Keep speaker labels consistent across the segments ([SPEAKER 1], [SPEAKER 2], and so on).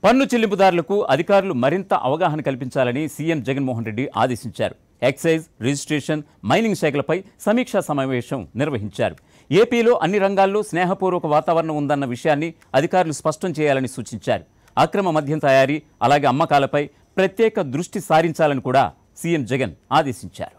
[SPEAKER 1] పన్ను చెల్లింపుదారులకు అధికారులు మరింత అవగాహన కల్పించాలని సీఎం జగన్మోహన్ రెడ్డి ఆదేశించారు ఎక్సైజ్ రిజిస్ట్రేషన్ మైనింగ్ శాఖలపై సమీక్షా సమావేశం నిర్వహించారు ఏపీలో అన్ని రంగాల్లో స్నేహపూర్వక వాతావరణం ఉందన్న విషయాన్ని అధికారులు స్పష్టం చేయాలని సూచించారు అక్రమ మద్యం తయారీ అలాగే అమ్మకాలపై ప్రత్యేక దృష్టి సారించాలని కూడా సీఎం జగన్ ఆదేశించారు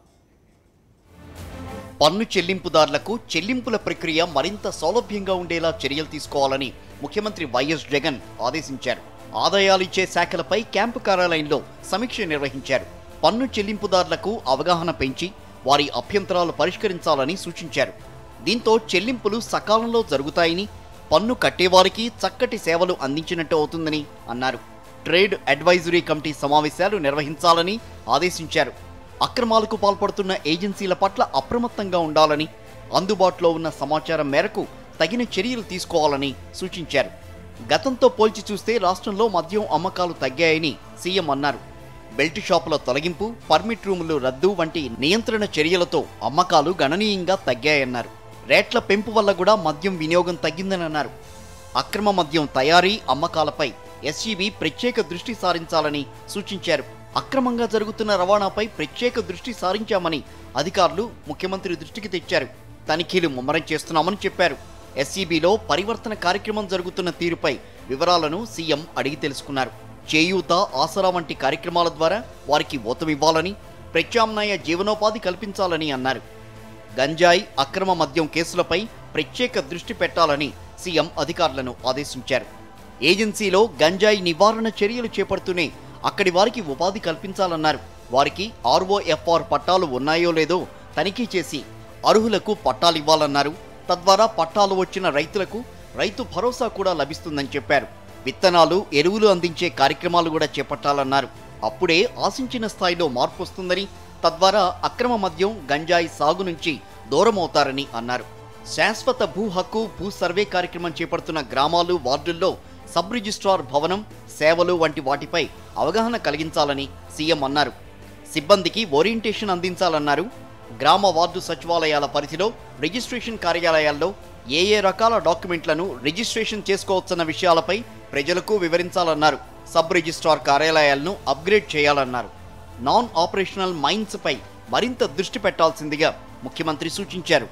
[SPEAKER 2] పన్ను చెల్లింపుదారులకు చెల్లింపుల ప్రక్రియ మరింత సౌలభ్యంగా ఉండేలా చర్యలు తీసుకోవాలని ముఖ్యమంత్రి వైఎస్ జగన్ ఆదేశించారు ఆదాయాలిచ్చే శాఖలపై క్యాంపు కార్యాలయంలో సమీక్ష నిర్వహించారు పన్ను చెల్లింపుదారులకు అవగాహన పెంచి వారి అభ్యంతరాలు పరిష్కరించాలని సూచించారు దీంతో చెల్లింపులు సకాలంలో జరుగుతాయని పన్ను కట్టేవారికి చక్కటి సేవలు అందించినట్టు అవుతుందని అన్నారు ట్రేడ్ అడ్వైజరీ కమిటీ సమావేశాలు నిర్వహించాలని ఆదేశించారు అక్రమాలకు పాల్పడుతున్న ఏజెన్సీల పట్ల అప్రమత్తంగా ఉండాలని అందుబాటులో ఉన్న సమాచారం మేరకు తగిన చర్యలు తీసుకోవాలని సూచించారు గతంతో పోల్చి చూస్తే రాష్ట్రంలో మద్యం అమ్మకాలు తగ్గాయని సీఎం అన్నారు బెల్ట్ షాపుల తొలగింపు పర్మిట్ రూములు రద్దు వంటి నియంత్రణ చర్యలతో అమ్మకాలు గణనీయంగా తగ్గాయన్నారు రేట్ల పెంపు వల్ల కూడా మద్యం వినియోగం తగ్గిందని అన్నారు అక్రమ మద్యం తయారీ అమ్మకాలపై ఎస్ఈబి ప్రత్యేక దృష్టి సారించాలని సూచించారు అక్రమంగా జరుగుతున్న రవాణాపై ప్రత్యేక దృష్టి సారించామని అధికారులు ముఖ్యమంత్రి దృష్టికి తెచ్చారు తనిఖీలు ముమ్మరం చేస్తున్నామని చెప్పారు ఎస్ఈబిలో పరివర్తన కార్యక్రమం జరుగుతున్న తీరుపై వివరాలను సీఎం అడిగి తెలుసుకున్నారు చేయూత ఆసరా వంటి కార్యక్రమాల ద్వారా వారికి ఊతమివ్వాలని ప్రత్యామ్నాయ జీవనోపాధి కల్పించాలని అన్నారు గంజాయి అక్రమ మద్యం కేసులపై ప్రత్యేక దృష్టి పెట్టాలని సీఎం అధికారులను ఆదేశించారు ఏజెన్సీలో గంజాయి నివారణ చర్యలు చేపడుతూనే అక్కడి వారికి ఉపాధి కల్పించాలన్నారు వారికి ఆర్ఓఎఫ్ఆర్ పట్టాలు ఉన్నాయో లేదో తనిఖీ చేసి అర్హులకు పట్టాలు ఇవ్వాలన్నారు తద్వారా పట్టాలు వచ్చిన రైతులకు రైతు భరోసా కూడా లభిస్తుందని చెప్పారు విత్తనాలు ఎరువులు అందించే కార్యక్రమాలు కూడా చేపట్టాలన్నారు అప్పుడే ఆశించిన స్థాయిలో మార్పు వస్తుందని తద్వారా అక్రమ మద్యం గంజాయి సాగు నుంచి దూరమవుతారని అన్నారు శాశ్వత భూ హక్కు భూ సర్వే కార్యక్రమం చేపడుతున్న గ్రామాలు వార్డుల్లో సబ్ రిజిస్ట్రార్ భవనం సేవలు వంటి వాటిపై అవగాహన కలిగించాలని సీఎం అన్నారు సిబ్బందికి ఓరియంటేషన్ అందించాలన్నారు గ్రామ వార్డు సచివాలయాల పరిధిలో రిజిస్ట్రేషన్ కార్యాలయాల్లో ఏ ఏ రకాల డాక్యుమెంట్లను రిజిస్ట్రేషన్ చేసుకోవచ్చన్న విషయాలపై ప్రజలకు వివరించాలన్నారు సబ్ రిజిస్ట్రార్ కార్యాలయాలను అప్గ్రేడ్ చేయాలన్నారు నాన్ ఆపరేషనల్ మైన్స్ పై మరింత దృష్టి పెట్టాల్సిందిగా ముఖ్యమంత్రి సూచించారు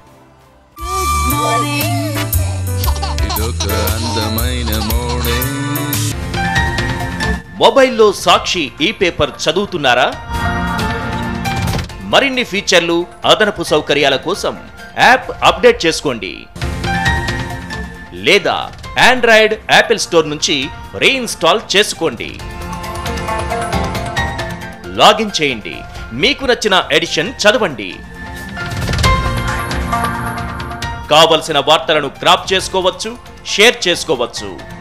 [SPEAKER 3] ఇదొక అందమైన మార్నింగ్
[SPEAKER 4] మొబైల్లో సాక్షి ఈ పేపర్ చదువుతున్నారా మరిన్ని ఫీచర్లు అదనపు సౌకర్యాల కోసం యాప్ అప్డేట్ చేసుకోండి లేదా ఆండ్రాయిడ్ యాపిల్ స్టోర్ నుంచి రీఇన్స్టాల్ చేసుకోండి లాగిన్ చేయండి మీకు నచ్చిన ఎడిషన్ చదవండి కావలసిన వార్తలను క్రాప్ చేసుకోవచ్చు షేర్ చేసుకోవచ్చు